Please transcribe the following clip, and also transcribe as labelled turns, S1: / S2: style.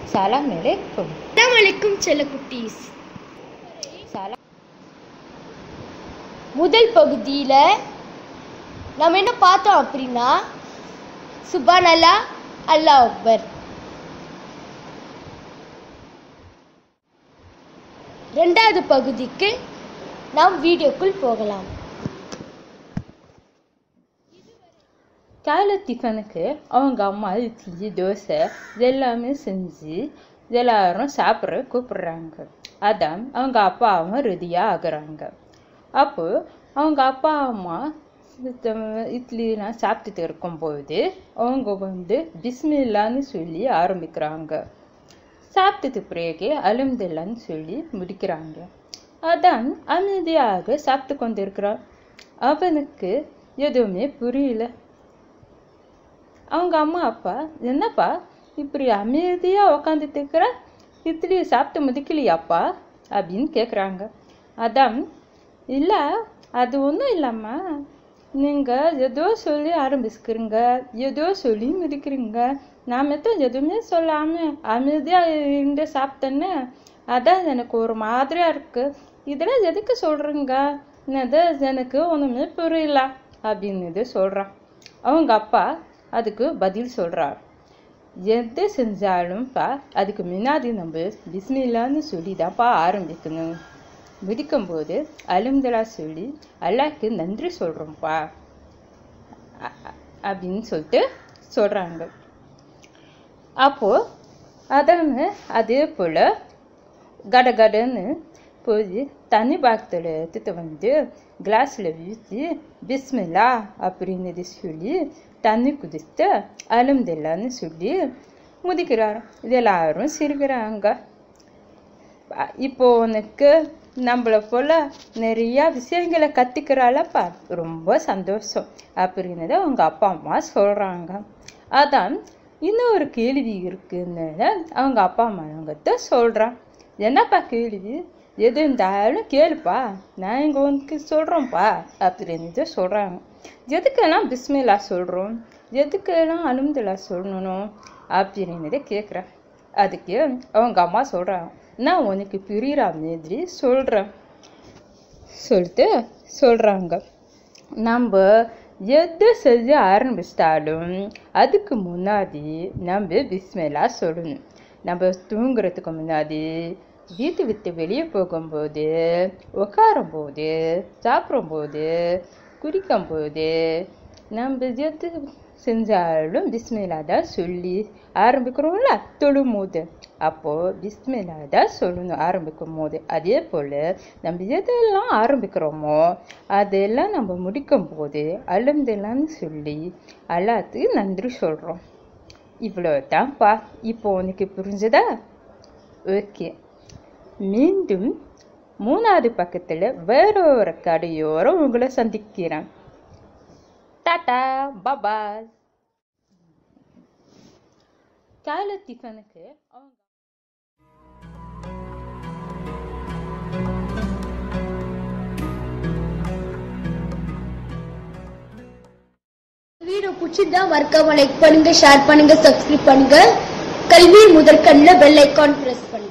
S1: சலாம் அலைக்கும்
S2: அஸ்ஸலாமு அலைக்கும் செல்லக்குட்டீஸ்
S1: சலாம்
S2: முதல் பகுதியில் நம்ம என்ன பார்த்தோம் அப்படின்னா சுபான் அல்லா அல்லாஹ் அக்பர் ரெண்டாவது பகுதிக்கு நாம் வீடியோக்குள் போகலாம்
S1: காலை டிஃபனுக்கு அவங்க அம்மா இட்லி தோசை இதெல்லாமே செஞ்சு எல்லாரும் சாப்பிட்ற கூப்பிடுறாங்க அதான் அவங்க அப்பாவும் ரெடியாக ஆகுறாங்க அப்போ அவங்க அப்பா அம்மா இத்த- இட்லிலாம் சாப்பிட்டுட்டு இருக்கும்போது அவங்க வந்து பிஸ்மில்லான்னு சொல்லி ஆரம்பிக்கிறாங்க சாப்பிட்டது பிறகு அலம்துல்லான்னு சொல்லி முடிக்கிறாங்க அதான் அமைதியாக சாப்பிட்டு கொண்டிருக்கிறான் அவனுக்கு எதுவுமே புரியல அவங்க அம்மா அப்பா என்னப்பா இப்படி அமைதியா உக்காந்துட்டு இருக்கிற இட்லி சாப்பிட்டு முடிக்கலையாப்பா அப்படின்னு கேட்குறாங்க அதான் இல்லை அது ஒன்றும் இல்லைம்மா நீங்கள் ஏதோ சொல்லி ஆரம்பிச்சுக்கிறீங்க ஏதோ சொல்லி முடிக்கிறீங்க நான் மட்டும் எதுவுமே சொல்லாமல் அமைதியாக இருந்து சாப்பிட்டேன்னு அதான் எனக்கு ஒரு மாதிரியா இருக்கு இதெல்லாம் எதுக்கு சொல்கிறீங்க அது எனக்கு ஒன்றுமே புரியல அப்படின்னு சொல்கிறான் அவங்க அப்பா அதுக்கு பதில் சொல்றார் எது செஞ்சாலும்ப்பா அதுக்கு முன்னாடி நம்ம பிஸ்மில்லான்னு சொல்லி தான்ப்பா ஆரம்பிக்கணும் முடிக்கும்போது அலும்தலா சொல்லி அல்லாஹ்க்கு நன்றி சொல்கிறோம்ப்பா அப்படின்னு சொல்லிட்டு சொல்கிறாங்க அப்போ அதான அதே போல் கடகடன்னு போய் தண்ணி பாக்கத்தில் எடுத்துட்டு வந்து கிளாஸில் ஊற்றி பிஸ்மில்லா அப்படின்னு சொல்லி தண்ணி குடித்து அலம்தில்லான்னு சொல்லி முதிக்கிறார் இது எல்லாரும் சிரிக்கிறாங்க அ- இப்போ உனக்கு நம்மளை போல நிறைய விஷயங்களை கற்றுக்கிறாளப்பா ரொம்ப சந்தோஷம் அப்படின்னு அவங்க அப்பா அம்மா சொல்கிறாங்க அதான் இன்னொரு கேள்வி இருக்குன்னு அவங்க அப்பா அம்மா அவங்ககிட்ட சொல்கிறான் என்னப்பா கேள்வி எது இருந்தாலும் கேளுப்பா நான் இங்கே உனக்கு சொல்கிறோம்ப்பா அப்படின்னு சொல்கிறாங்க எதுக்கெல்லாம் பிஸ்மில்லா சொல்கிறோம் எதுக்கெல்லாம் அலுமதுல்லா சொல்லணும் அப்படின்னு கேட்குறேன் அதுக்கு அவங்க அம்மா சொல்கிறாங்க நான் உனக்கு புரியுற மாதிரி சொல்கிறேன் சொல்லிட்டு சொல்கிறாங்க நம்ம எது செய்ய ஆரம்பிச்சிட்டாலும் அதுக்கு முன்னாடி நம்ம பிஸ்மில்லா சொல்லணும் நம்ம தூங்குறதுக்கு முன்னாடி வீட்டு விட்டு வெளியே போகும்போது உட்காரும்போது சாப்பிடும்போது குடிக்கும்போது நம்ம எது செஞ்சாலும் பிஸ்மில்லா தான் சொல்லி ஆரம்பிக்கிறோம்ல தொழும்போது அப்போ பிஸ்மில்லா தான் சொல்லணும் ஆரம்பிக்கும் போது அதே போல் நம்ம எதெல்லாம் ஆரம்பிக்கிறோமோ அதெல்லாம் நம்ம முடிக்கும் போது அலம்துல்லான்னு சொல்லி எல்லாத்துக்கும் நன்றி சொல்கிறோம் இவ்வளோ தான்ப்பா இப்போ உனக்கு புரிஞ்சதா ஓகே மீண்டும் மூணாவது பக்கத்தில் வேறொரு கடையோரம் உங்களை சந்திக்கிறேன் டாடா பாபாய் காலை டிஃபனுக்கு அவங்க
S2: வீடியோ பிடிச்சிருந்தா மறக்காம லைக் பண்ணுங்க ஷேர் பண்ணுங்க சப்ஸ்கிரைப் பண்ணுங்க கல்வி முதற்கண்ணில் பெல் ஐக்கான் பிரஸ் பண்ணுங்க